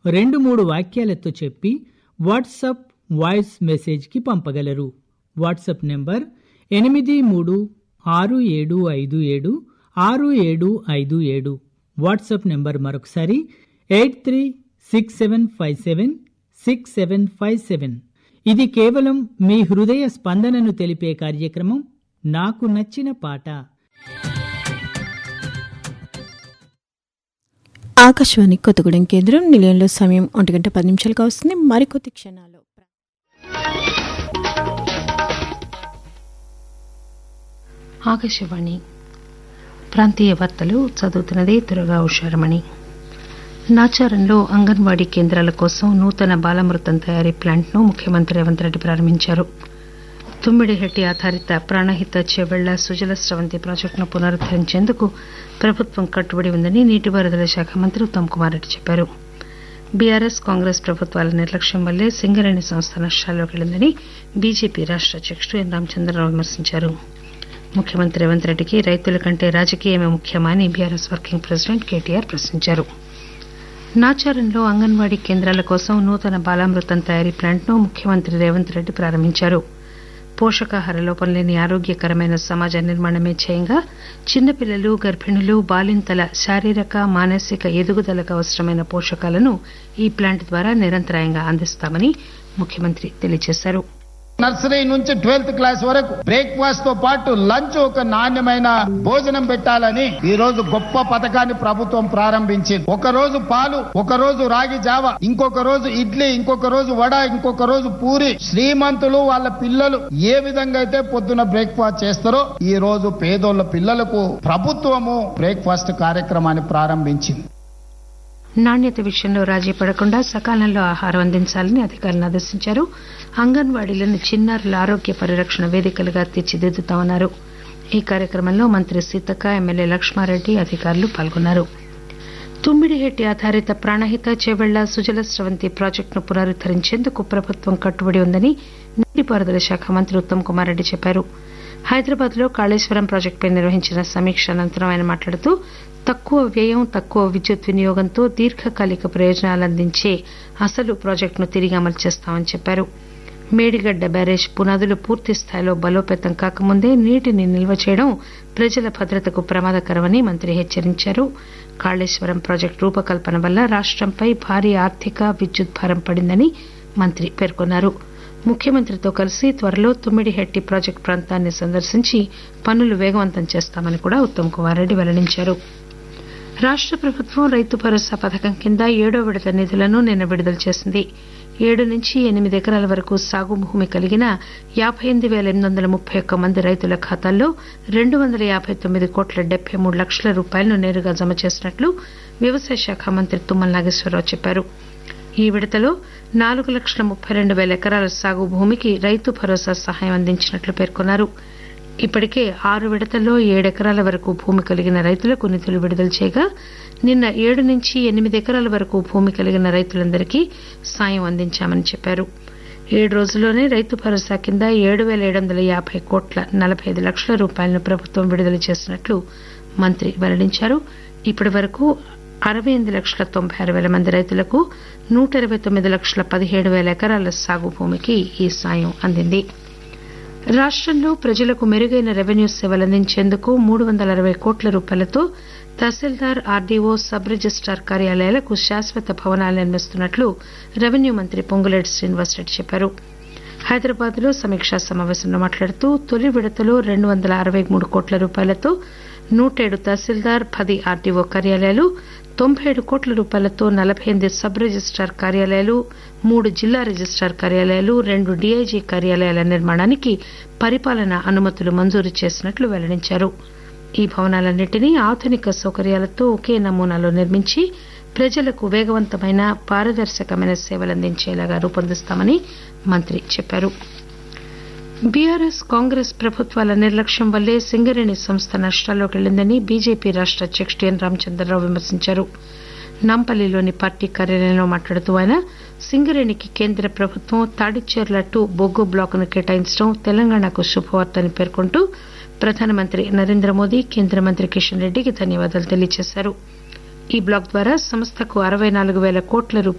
రెండు మూడు వాక్యాలతో చెప్పి వాట్సాప్ వాయిస్ మెసేజ్కి పంపగలరు వాట్సాప్ నెంబర్ ఎనిమిది మూడు ఆరు ఏడు ఐదు ఏడు ఆరు ఏడు ఐదు ఏడు వాట్సాప్ నెంబర్ మరొకసారి eight three six seven five seven six seven five seven ఇది కేవలం మీ హృదయ స్పందనను తెలిపే కార్యక్రమం నాకు నచ్చిన పాట ఆకాశవాణి కొత్తగూడెం కేంద్రం నిలయంలో సమయం ఒంటి గంట పది నిమిషాలుగా వస్తుంది మరికొద్ది క్షణాలు ఆకాశవాణి ప్రాంతీయ వార్తలు చదువుతున్నది దురగా ఉషారమణి నాచారంలో అంగన్వాడీ కేంద్రాల కోసం నూతన బాలమృతం తయారీ ప్లాంట్ను ముఖ్యమంత్రి రేవంత్ రెడ్డి ప్రారంభించారు తుమ్మిడిహెట్టి ఆధారిత ప్రాణహిత చెవెళ్ల సుజల స్రవంతి ప్రాజెక్టును పునరుద్దరించేందుకు ప్రభుత్వం కట్టుబడి ఉందని నీటిపారుదల శాఖ మంత్రి ఉత్తమ్ కుమార్ రెడ్డి చెప్పారు బీఆర్ఎస్ కాంగ్రెస్ ప్రభుత్వాల నిర్లక్ష్యం వల్లే సింగరేణి సంస్థ నష్టాల్లోకి వెళ్లిందని బీజేపీ రాష్ట అధ్యక్షుడు ఎన్ రామచంద్రరావు విమర్శించారు ముఖ్యమంత్రి రేవంత్ రెడ్డికి రైతుల కంటే రాజకీయమే ముఖ్యమా అని బీఆర్ఎస్ వర్కింగ్ ప్రెసిడెంట్ కేటీఆర్ ప్రశ్నించారు నాచారంలో అంగన్వాడీ కేంద్రాల కోసం నూతన బాలామృతం తయారీ ప్లాంట్ను ముఖ్యమంత్రి రేవంత్ రెడ్డి ప్రారంభించారు పోషకాహార లోపం లేని ఆరోగ్యకరమైన సమాజ నిర్మాణమే ధ్యేయంగా చిన్నపిల్లలు గర్భిణులు బాలింతల శారీరక మానసిక ఎదుగుదలకు అవసరమైన పోషకాలను ఈ ప్లాంట్ ద్వారా నిరంతరాయంగా అందిస్తామని ముఖ్యమంత్రి తెలియజేశారు నర్సరీ నుంచి ట్వెల్త్ క్లాస్ వరకు బ్రేక్ఫాస్ట్ తో పాటు లంచ్ ఒక నాణ్యమైన భోజనం పెట్టాలని ఈ రోజు గొప్ప పథకాన్ని ప్రభుత్వం ప్రారంభించింది ఒక రోజు పాలు ఒక రోజు రాగి జావ ఇంకొక రోజు ఇడ్లీ ఇంకొక రోజు వడ ఇంకొక రోజు పూరి శ్రీమంతులు వాళ్ళ పిల్లలు ఏ విధంగా అయితే పొద్దున బ్రేక్ఫాస్ట్ చేస్తారో ఈ రోజు పేదోళ్ళ పిల్లలకు ప్రభుత్వము బ్రేక్ఫాస్ట్ కార్యక్రమాన్ని ప్రారంభించింది నాణ్యత విషయంలో రాజీ పడకుండా సకాలంలో ఆహారం అందించాలని అధికారులను ఆదేశించారు అంగన్వాడీలను చిన్నారుల ఆరోగ్య పరిరక్షణ వేదికలుగా తీర్చిదిద్దుతామన్నారు ఈ కార్యక్రమంలో మంత్రి సీతక్క ఎమ్మెల్యే లక్ష్మారెడ్డి అధికారులు పాల్గొన్నారు తుమ్మిడిహెట్టి ఆధారిత ప్రాణహిత చేవెళ్ల సుజల స్రవంతి ప్రాజెక్టును పునరుద్దరించేందుకు ప్రభుత్వం కట్టుబడి ఉందని నీటిపారుదల శాఖ మంత్రి ఉత్తమ్ కుమార్ రెడ్డి చెప్పారు హైదరాబాద్ లో కాళేశ్వరం ప్రాజెక్టుపై నిర్వహించిన సమీక్ష అనంతరం ఆయన మాట్లాడుతూ తక్కువ వ్యయం తక్కువ విద్యుత్ వినియోగంతో దీర్ఘకాలిక ప్రయోజనాలు అందించే అసలు ప్రాజెక్టును తిరిగి అమలు చేస్తామని చెప్పారు మేడిగడ్డ బ్యారేజ్ పునాదులు పూర్తి స్థాయిలో బలోపేతం కాకముందే నీటిని నిల్వ చేయడం ప్రజల భద్రతకు ప్రమాదకరమని మంత్రి హెచ్చరించారు కాళేశ్వరం ప్రాజెక్టు రూపకల్పన వల్ల రాష్టంపై భారీ ఆర్థిక విద్యుత్ భారం పడిందని మంత్రి పేర్కొన్నారు ముఖ్యమంత్రితో కలిసి త్వరలో తుమ్మిడిహెట్టి ప్రాజెక్టు ప్రాంతాన్ని సందర్శించి పనులు వేగవంతం చేస్తామని కూడా ఉత్తమ్ కుమార్ రెడ్డి వెల్లడించారు రాష్ట ప్రభుత్వం రైతు భరోసా పథకం కింద ఏడో విడత నిధులను నిన్న విడుదల చేసింది ఏడు నుంచి ఎనిమిది ఎకరాల వరకు సాగు భూమి కలిగిన యాబై ఎనిమిది పేల ఎనిమిది వందల ముప్పై ఒక్క మంది రైతుల ఖాతాల్లో రెండు వందల యాబై తొమ్మిది కోట్ల డెబ్బై మూడు లక్షల రూపాయలను నేరుగా జమ చేసినట్లు వ్యవసాయ శాఖ మంత్రి తుమ్మల నాగేశ్వరరావు చెప్పారు ఈ విడతలో నాలుగు లక్షల ముప్పై రెండు పేల ఎకరాల సాగు భూమికి రైతు భరోసా సహాయం అందించినట్లు పేర్కొన్నారు ఇప్పటికే ఆరు విడతల్లో ఏడెకరాల వరకు భూమి కలిగిన రైతులకు నిధులు విడుదల చేయగా నిన్న ఏడు నుంచి ఎనిమిది ఎకరాల వరకు భూమి కలిగిన రైతులందరికీ సాయం అందించామని చెప్పారు ఏడు రోజుల్లోనే రైతు భరోసా కింద ఏడు పేల ఏడు వందల యాబై కోట్ల నలబై ఐదు లక్షల రూపాయలను ప్రభుత్వం విడుదల చేసినట్లు మంత్రి వెల్లడించారు ఇప్పటి వరకు అరవై ఎనిమిది లక్షల తొంభై ఆరు పేల మంది రైతులకు నూట ఇరవై తొమ్మిది లక్షల పదిహేడు పేల ఎకరాల సాగు భూమికి ఈ సాయం అందింది రాష్టంలో ప్రజలకు మెరుగైన రెవెన్యూ సేవలు అందించేందుకు మూడు వందల అరవై కోట్ల రూపాయలతో తహసీల్దార్ ఆర్డీఓ సబ్ రిజిస్టార్ కార్యాలయాలకు శాశ్వత భవనాలు నిర్మిస్తున్నట్లు రెవెన్యూ మంత్రి పొంగులేటి శ్రీనివాసరెడ్డి చెప్పారు హైదరాబాద్ లో సమీక్షా సమావేశంలో మాట్లాడుతూ తొలి విడతలో రెండు వందల అరవై మూడు కోట్ల రూపాయలతో నూటేడు తహసీల్దార్ పది ఆర్డీఓ కార్యాలయాలు తొంభై ఏడు కోట్ల రూపాయలతో నలబై ఎనిమిది సబ్ రిజిస్టార్ కార్యాలయాలు మూడు జిల్లా రిజిస్టార్ కార్యాలయాలు రెండు డీఐజీ కార్యాలయాల నిర్మాణానికి పరిపాలనా అనుమతులు మంజూరు చేసినట్లు వెల్లడించారు ఈ భవనాలన్నింటినీ ఆధునిక సౌకర్యాలతో ఒకే నమూనాలో నిర్మించి ప్రజలకు వేగవంతమైన పారదర్శకమైన సేవలు అందించేలాగా రూపొందిస్తామని మంత్రి చెప్పారు బీఆర్ఎస్ కాంగ్రెస్ ప్రభుత్వాల నిర్లక్ష్యం వల్లే సింగరేణి సంస్థ నష్టాల్లోకి వెళ్లిందని బీజేపీ రాష్ట అధ్యకుడు ఎన్ రామచంద్రరావు విమర్శించారు నాంపల్లిలోని పార్టీ కార్యాలయంలో మాట్లాడుతూ ఆయన సింగరేణికి కేంద్ర ప్రభుత్వం తాడిచేర్ల టు బొగ్గు బ్లాకును కేటాయించడం తెలంగాణకు శుభవార్త అని పేర్కొంటూ ప్రధానమంత్రి నరేంద్ర మోదీ కేంద్ర మంత్రి కిషన్ రెడ్డికి ధన్యవాదాలు తెలియజేశారు ఈ బ్లాక్ ద్వారా సంస్థకు అరవై నాలుగు పేల కోట్ల రూపాయల